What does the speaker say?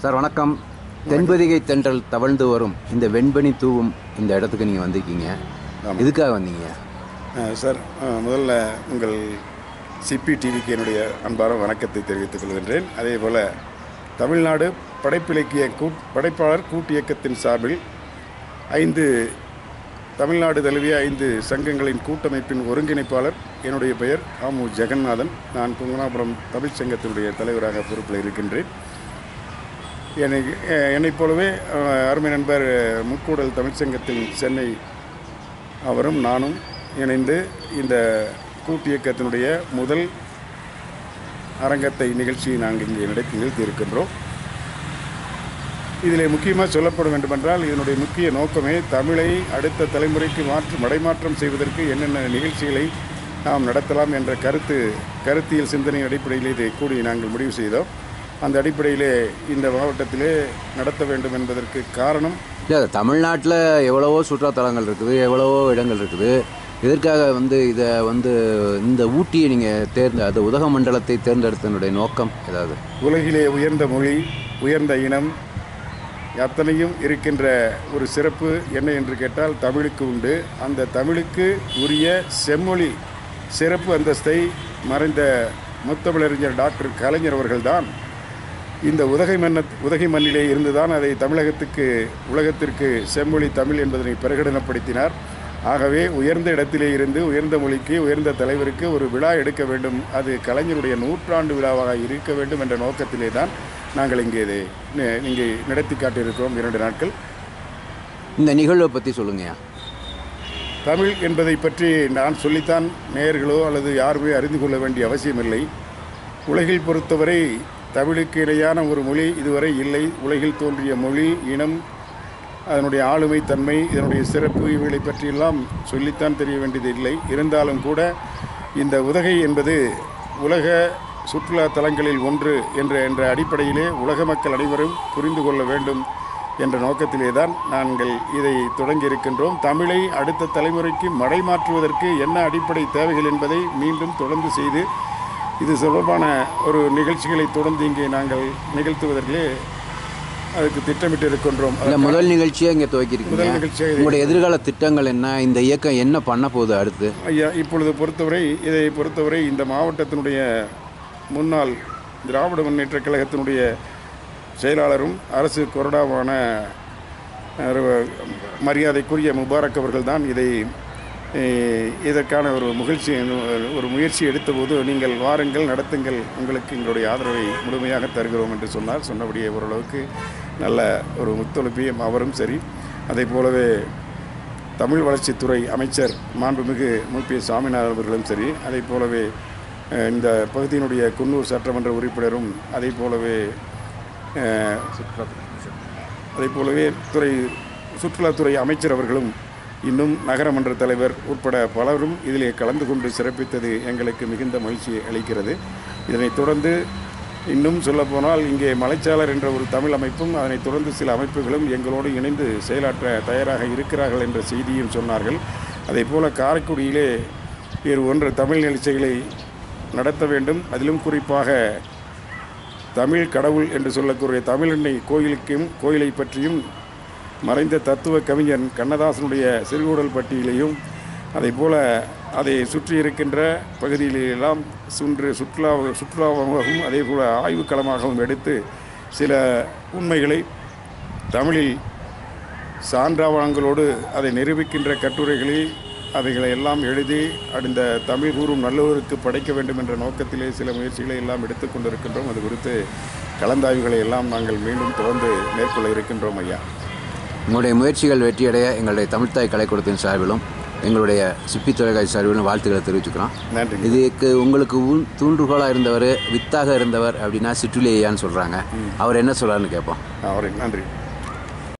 sir வணக்கம் தென்பதிகை தென்றல் தவழ்ந்து வரும் இந்த வெண்பனி தூவும் இந்த இடத்துக்கு நீங்கள் வந்திருக்கீங்க எதுக்காக வந்தீங்க அஹ் சார் அஹ் முதல்ல உங்கள் சிபி டிவிக்கு என்னுடைய அன்பான வணக்கத்தை தெரிவித்துக் கொள்கின்றேன் அதே போல் தமிழ்நாடு படைப்பிலக்கிய கூட் படைப்பாளர் கூட்டு இயக்கத்தின் சார்பில் ஐந்து தமிழ்நாடு தழுவிய ஐந்து சங்கங்களின் கூட்டமைப்பின் ஒருங்கிணைப்பாளர் என்னுடைய பெயர் ஆமு ஜெகநாதன் நான் குங்கனாபுரம் தமிழ்ச் சங்கத்தினுடைய தலைவராக பொறுப்பில் இருக்கின்றேன் என்னை அஹ் என்னைப் போலவே அஹ் அருமை நண்பர் அஹ், முக்கூடல் தமிழ்ச்சங்கத்தின் சென்னை அவரும் நானும் இணைந்து இந்த கூட்டு இயக்கத்தினுடைய முதல் அரங்கத்தை நிகழ்ச்சியை நாங்கள் இங்கே நடத்தி நிகழ்த்தி இருக்கின்றோம் இதில் முக்கியமாக சொல்லப்பட வேண்டுமென்றால் இதனுடைய முக்கிய நோக்கமே தமிழை அடுத்த தலைமுறைக்கு மாற்று மடைமாற்றம் செய்வதற்கு என்னென்ன நிகழ்ச்சிகளை நாம் நடத்தலாம் என்ற கருத்து கருத்தியல் சிந்தனை அடிப்படையில் இதை கூடி நாங்கள் முடிவு செய்தோம் அந்த அடிப்படையிலே இந்த மாவட்டத்திலே நடத்த வேண்டும் என்பதற்கு காரணம் இல்லை தமிழ்நாட்டில் எவ்வளவோ சுற்றுலாத்தலங்கள் இருக்குது எவ்வளவோ இடங்கள் இருக்குது இதற்காக வந்து இதை வந்து இந்த ஊட்டியை நீங்கள் தேர்ந்த அது உதகமண்டலத்தை தேர்ந்தெடுத்தனுடைய நோக்கம் ஏதாவது உலகிலே உயர்ந்த மொழி உயர்ந்த இனம் அத்தனையும் இருக்கின்ற ஒரு சிறப்பு என்ன என்று கேட்டால் தமிழுக்கு உண்டு அந்த தமிழுக்கு உரிய செம்மொழி சிறப்பு அந்தஸ்தை மறைந்த முத்தமிழறிஞர் டாக்டர் கலைஞர் அவர்கள்தான் இந்த உதகை மன்ன உதகை மண்ணிலே இருந்துதான் அதை தமிழகத்துக்கு உலகத்திற்கு செம்மொழி தமிழ் என்பதனை பிரகடனப்படுத்தினார் ஆகவே உயர்ந்த இடத்திலே இருந்து உயர்ந்த மொழிக்கு உயர்ந்த தலைவருக்கு ஒரு விழா எடுக்க வேண்டும் அது கலைஞருடைய நூற்றாண்டு விழாவாக இருக்க வேண்டும் என்ற நோக்கத்திலே தான் நாங்கள் இங்கே இதை நி- இங்கே நடத்தி காட்டியிருக்கிறோம் இரண்டு நாட்கள் இந்த நிகழ்வை பற்றி சொல்லுங்கய்யா தமிழ் என்பதை பற்றி நான் சொல்லித்தான் நேயர்களோ அல்லது யாருமே அறிந்து கொள்ள வேண்டிய அவசியமில்லை உலகில் பொறுத்தவரை தமிழுக்கு இணையான ஒரு மொழி இதுவரை இல்லை உலகில் தோன்றிய மொழி இனம் அதனுடைய ஆளுமை தன்மை இதனுடைய சிறப்பு இவைகளை பற்றியெல்லாம் சொல்லித்தான் தெரிய வேண்டியது இல்லை இருந்தாலும் கூட இந்த உதகை என்பது உலக சுற்றுலா தலங்களில் ஒன்று என்ற என்ற அடிப்படையிலே உலக மக்கள் அனைவரும் புரிந்து கொள்ள வேண்டும் என்ற நோக்கத்திலே தான் நாங்கள் இதை தொடங்கி இருக்கின்றோம் தமிழை அடுத்த தலைமுறைக்கு மடைமாற்றுவதற்கு என்ன அடிப்படை தேவைகள் என்பதை மீண்டும் தொடர்ந்து செய்து இது தொடர்பான ஒரு நிகழ்ச்சிகளை தொடர்ந்து இங்கே நாங்கள் நிகழ்த்துவதற்கு அதுக்கு திட்டமிட்டு இருக்கின்றோம் இல்லை முதல் நிகழ்ச்சியை இங்கே துவக்கியிருக்கீங்க முதல் நிகழ்ச்சியாக உங்களுடைய எதிர்கால திட்டங்கள் என்ன இந்த இயக்கம் என்ன பண்ண போகுது அடுத்து ஐயா இப்பொழுது பொறுத்தவரை இதை பொறுத்தவரை இந்த மாவட்டத்தினுடைய முன்னாள் திராவிட முன்னேற்றக் கழகத்தினுடைய செயலாளரும் அரசு கொறடாவான அஹ், மரியாதைக்குரிய முபாரக் அவர்கள்தான் இதை அஹ், இதற்கான ஒரு முகிழ்ச்சி ஒரு முயற்சி எடுத்தபோது நீங்கள் வாருங்கள் நடத்துங்கள் உங்களுக்கு எங்களுடைய ஆதரவை முழுமையாக தருகிறோம் என்று சொன்னார் சொன்னபடியே ஓரளவுக்கு நல்ல ஒரு ஒத்துழைப்பையும் அவரும் சரி அதே போலவே தமிழ் வளர்ச்சித்துறை அமைச்சர் மாண்புமிகு முபி சாமிநாதன் அவர்களும் சரி அதே போலவே அஹ், இந்த பகுதியினுடைய குன்னூர் சட்டமன்ற உறுப்பினரும் அதே போலவே அஹ், அதே போலவே துறை சுற்றுலாத்துறை அமைச்சர் அவர்களும் இன்னும் நகரமன்ற தலைவர் உட்பட பலரும் இதிலே கலந்து கொண்டு சிறப்பித்தது எங்களுக்கு மிகுந்த மகிழ்ச்சியை அளிக்கிறது இதனைத் தொடர்ந்து இன்னும் சொல்லப்போனால் இங்கே மலைச்சாளர் என்ற ஒரு தமிழ் அமைப்பும் அதனைத் தொடர்ந்து சில அமைப்புகளும் எங்களோடு இணைந்து செயலாற்ற தயாராக இருக்கிறார்கள் என்ற செய்தியும் சொன்னார்கள் அதே போல காரைக்குடியிலே வேறு ஒன்று தமிழ் நிகழ்ச்சிகளை நடத்த வேண்டும் அதிலும் குறிப்பாக தமிழ் கடவுள் என்று சொல்லக்கூடிய தமிழெண்ணை கோயிலுக்கும் கோயிலை பற்றியும் மறைந்த தத்துவ கவிஞன் கண்ணதாசனுடைய சிறுகூடல் பட்டியலையும் அதே போல அதை சுற்றி இருக்கின்ற பகுதியிலெல்லாம் சுன்று சுற்றுலா சுற்றுலாவாகவும் அதே போல ஆய்வுக்களமாகவும் எடுத்து சில உண்மைகளை தமிழில் சான்றாவணங்களோடு அதை நிரூபிக்கின்ற கட்டுரைகளை அவைகளை எல்லாம் எழுதி அந்த தமிழ் கூறும் நல்லோருக்கு படைக்க வேண்டும் என்ற நோக்கத்திலே சில முயற்சிகளை எல்லாம் எடுத்துக்கொண்டிருக்கின்றோம் அது குறித்து கலந்தாய்வுகளை எல்லாம் நாங்கள் மீண்டும் தொடர்ந்து மேற்கொள்ள இருக்கின்றோம் ஐயா உங்களுடைய முயற்சிகள் வெற்றியடைய எங்களுடைய தமிழ்த்தாய் கலைக்கூடத்தின் சார்பிலும் எங்களுடைய சிப்பி தொலைக்காட்சி சார்பிலும் வாழ்த்துக்களை தெரிவிச்சுக்கிறோம் நன்றி இதுக்கு உங்களுக்கு ஊன் தூண்டுகோலாக இருந்தவர் வித்தாக இருந்தவர் அப்படின்னா சிற்றுலி ஐயான்னு சொல்கிறாங்க அவர் என்ன சொல்கிறாருன்னு கேட்போம் அவரை நன்றி